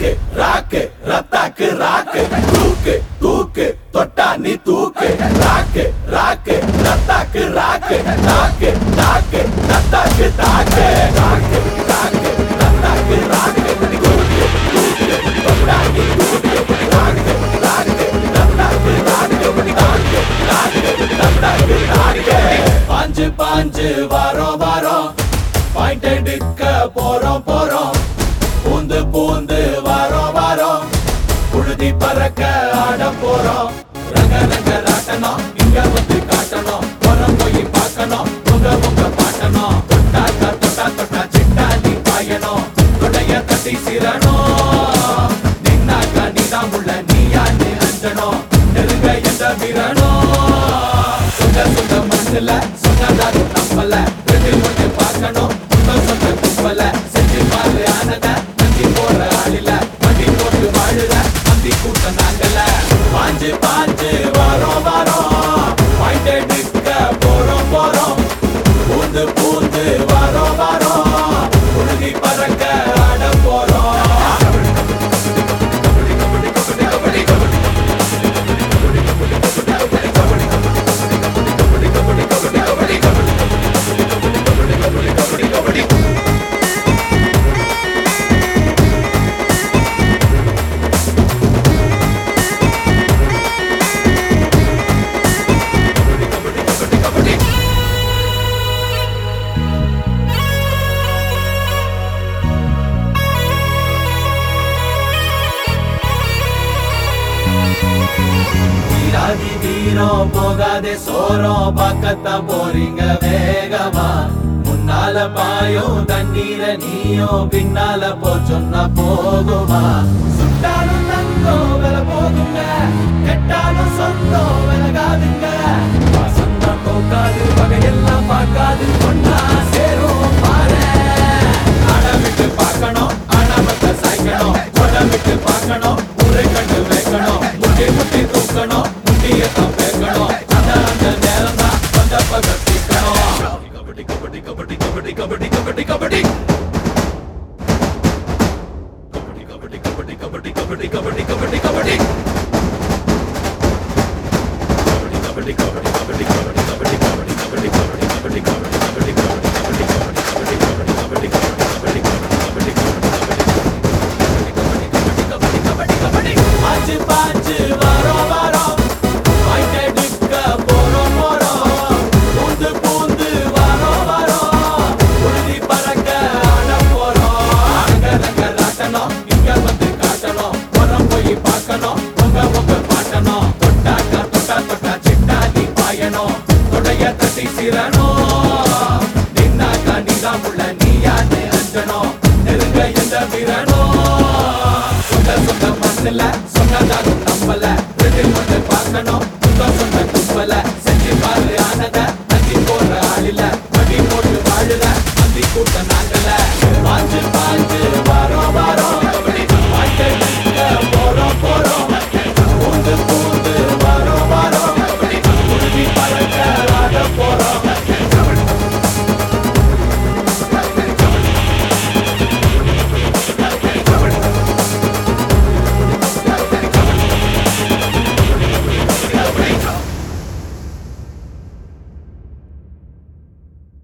ராக்கு ராக்கு ரத்தாக்கு ராக்கு தூக்கு தூக்கு தொட்டா நீ தூக்கு ராக்கு ராக்கு ரத்தாக்கு ராக்கு தாக்கு தாக்கு ரத்தாக்கு தாக்கு ராக்கு ராக்கு ரத்தாக்கு ராக்கு தூக்கு தூக்கு தொட்டா நீ தூக்கு ராக்கு ராக்கு ரத்தாக்கு ராக்கு தாக்கு தாக்கு ரத்தாக்கு தாக்கு பாஞ்சு பாஞ்சு வாரோம் வாரோம் பாயிண்ட் எடுக்க போறோம் போறோம் பூந்து பூந்து வாரோம் வாரோம் புழுதி பறக்க ஆட போறோம் ரங்க ரங்க ராட்டணும் இங்க வந்து காட்டணும் புறம் போய் பார்க்கணும் உங்க உங்க பாட்டணும் தொட்டாக்கா தொட்டா தொட்டா சிட்டா நீ பாயணும் தொடைய தட்டி சிரணும் நின்னாக்கா நீதான் உள்ள நீயான்னு அஞ்சணும் நெருங்க எந்த வீரணும் சொந்த சொந்த மண்ணுல சொன்னதாரு நம்பல ரெண்டு ஒண்ணு பார்க்கணும் உங்க சொந்த கும்பல செஞ்சு பாரு ஆனத நந்தி போற ஆளில வண்டி போட்டு வாழுற நந்தி கூட்ட நாங்கல பாஞ்சு பாஞ்சு வாரோம் வாரோம் பாயிண்ட் எடுக்க போறோம் போறோம் பூந்து பூந்து வாரோம் வாரோம் உழுதி பறக்க ஆட போறோம் கபடி கபடி கபடி கபடி வீராதி வீரம் போகாதே சோரம் பார்க்கத்தான் போறீங்க வேகமா முன்னால பாயும் தண்ணீர நீயும் பின்னால போ சொன்னா போகுமா சுட்டாலும் தங்கம் வில போகுங்க கெட்டாலும் சொந்தம் விலகாதுங்க வசந்தம் போக்காது வகையெல்லாம் பார்க்காது ஒன்னா சேரும் பாரு அட விட்டு பார்க்கணும் அனாமத்தை சாய்க்கணும் கொட விட்டு பார்க்கணும் உரை கண்டு வைக்கணும் முட்டி முட்டி தூக்கணும் முட்டியத்தான் பேக்கணும் அந்த அந்த நேரம் தான் வந்த பகத்திக்கணும் கபடி கபடி கபடி கபடி கபடி கபடி கபடி கபடி கபடி கபடி கபடி கபடி கபடி கபடி கபடி